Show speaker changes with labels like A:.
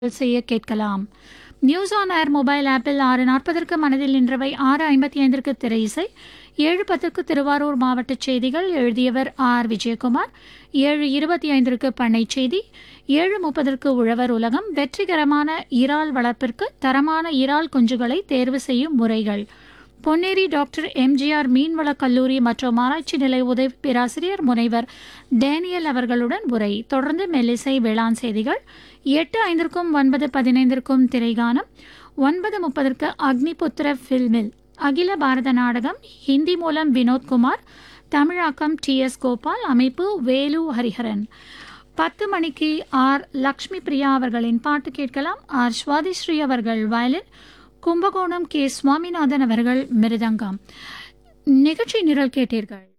A: செய்ய கேட்கலாம் news on air mobile ஆப்பில் ஆறு நாற்பதற்கு மனதில் நின்றவை ஆறு ஐம்பத்தி ஐந்திற்கு திரை இசை ஏழு பத்துக்கு திருவாரூர் மாவட்ட செய்திகள் எழுதியவர் ஆர் விஜயகுமார் ஏழு இருபத்தி ஐந்திற்கு பண்ணை செய்தி ஏழு முப்பதற்கு உழவர் உலகம் வெற்றிகரமான இறால் வளர்ப்பிற்கு தரமான இறால் குஞ்சுகளை தேர்வு செய்யும் முறைகள் பொன்னேரி டாக்டர் எம்ஜிஆர் மீன்வளக் கல்லூரி மற்றும் ஆராய்ச்சி நிலைய உதவி பேராசிரியர் முனைவர் டேனியல் அவர்களுடன் உரை தொடர்ந்து மெல்லிசை வேளாண் செய்திகள் எட்டு ஐந்திற்கும் ஒன்பது பதினைந்திற்கும் திரைகானம் ஒன்பது முப்பதற்கு அக்னிபுத்திர ஃபில்மில் அகில பாரத நாடகம் ஹிந்தி மூலம் வினோத்குமார் தமிழாக்கம் டி எஸ் கோபால் அமைப்பு வேலு ஹரிஹரன் பத்து மணிக்கு ஆர் லக்ஷ்மி பிரியா அவர்களின் பாட்டு கேட்கலாம் ஆர் சுவாதிஸ்ரீ அவர்கள் வயலின் கும்பகோணம் கே சுவாமிநாதன் அவர்கள் மிருதங்கம் நிகழ்ச்சி நிரல் கேட்டீர்கள்